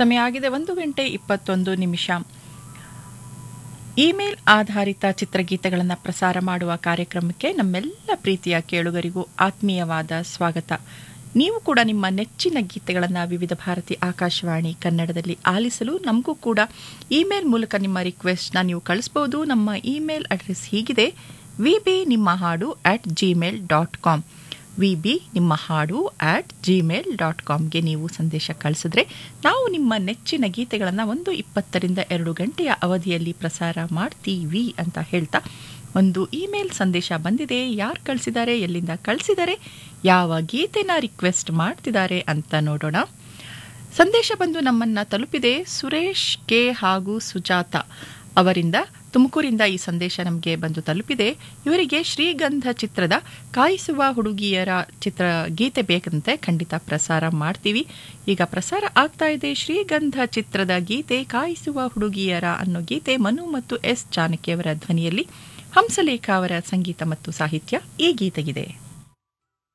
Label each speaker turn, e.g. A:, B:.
A: ಸಮಯ ಆಗಿದೆ ಒಂದು ಗಂಟೆ ಇಪ್ಪತ್ತೊಂದು ನಿಮಿಷ ಇಮೇಲ್ ಆಧಾರಿತ ಚಿತ್ರಗೀತೆಗಳನ್ನು ಪ್ರಸಾರ ಮಾಡುವ ಕಾರ್ಯಕ್ರಮಕ್ಕೆ ನಮ್ಮೆಲ್ಲ ಪ್ರೀತಿಯ ಕೇಳುಗರಿಗೂ ಆತ್ಮೀಯವಾದ ಸ್ವಾಗತ ನೀವು ಕೂಡ ನಿಮ್ಮ ನೆಚ್ಚಿನ ಗೀತೆಗಳನ್ನು ವಿವಿಧ ಭಾರತಿ ಆಕಾಶವಾಣಿ ಕನ್ನಡದಲ್ಲಿ ಆಲಿಸಲು ನಮಗೂ ಕೂಡ ಇಮೇಲ್ ಮೂಲಕ ನಿಮ್ಮ ರಿಕ್ವೆಸ್ಟ್ನ ನೀವು ಕಳಿಸ್ಬೋದು ನಮ್ಮ ಇಮೇಲ್ ಅಡ್ರೆಸ್ ಹೀಗಿದೆ ವಿ ಬಿ ನಿಮ್ಮ ಹಾಡು at Gmail dot com V B ನಿಮ್ಮ ಹಾಡು ಆಟ್ ಜಿಮೇಲ್ ಡಾಟ್ ಕಾಮ್ಗೆ ನೀವು ಸಂದೇಶ ಕಳಿಸಿದ್ರೆ ನಾವು ನಿಮ್ಮ ನೆಚ್ಚಿನ ಗೀತೆಗಳನ್ನು ಒಂದು ಇಪ್ಪತ್ತರಿಂದ ಎರಡು ಗಂಟೆಯ ಅವಧಿಯಲ್ಲಿ ಪ್ರಸಾರ ಮಾಡ್ತೀವಿ ಅಂತ ಹೇಳ್ತಾ ಒಂದು ಇಮೇಲ್ ಸಂದೇಶ ಬಂದಿದೆ ಯಾರು ಕಳಿಸಿದ್ದಾರೆ ಎಲ್ಲಿಂದ ಕಳಿಸಿದ್ದಾರೆ ಯಾವ ಗೀತೆನ ರಿಕ್ವೆಸ್ಟ್ ಮಾಡ್ತಿದ್ದಾರೆ ಅಂತ ನೋಡೋಣ ಸಂದೇಶ ಬಂದು ನಮ್ಮನ್ನ ತಲುಪಿದೆ ಸುರೇಶ್ ಕೆ ಹಾಗೂ ಸುಜಾತ ಅವರಿಂದ ತುಮಕೂರಿಂದ ಈ ಸಂದೇಶ ನಮಗೆ ಬಂದು ತಲುಪಿದೆ ಇವರಿಗೆ ಶ್ರೀಗಂಧ ಚಿತ್ರದ ಕಾಯಿಸುವ ಹುಡುಗಿಯರ ಚಿತ್ರ ಗೀತೆ ಬೇಕಂತೆ ಖಂಡಿತ ಪ್ರಸಾರ ಮಾಡ್ತೀವಿ ಈಗ ಪ್ರಸಾರ ಆಗ್ತಾ ಇದೆ ಶ್ರೀಗಂಧ ಚಿತ್ರದ ಗೀತೆ ಕಾಯಿಸುವ ಹುಡುಗಿಯರ ಅನ್ನೋ ಗೀತೆ ಮನು ಮತ್ತು ಎಸ್ ಜಾನಕಿಯವರ ಧ್ವನಿಯಲ್ಲಿ ಹಂಸಲೇಖ ಅವರ ಸಂಗೀತ ಮತ್ತು ಸಾಹಿತ್ಯ ಈ ಗೀತೆಗಿದೆ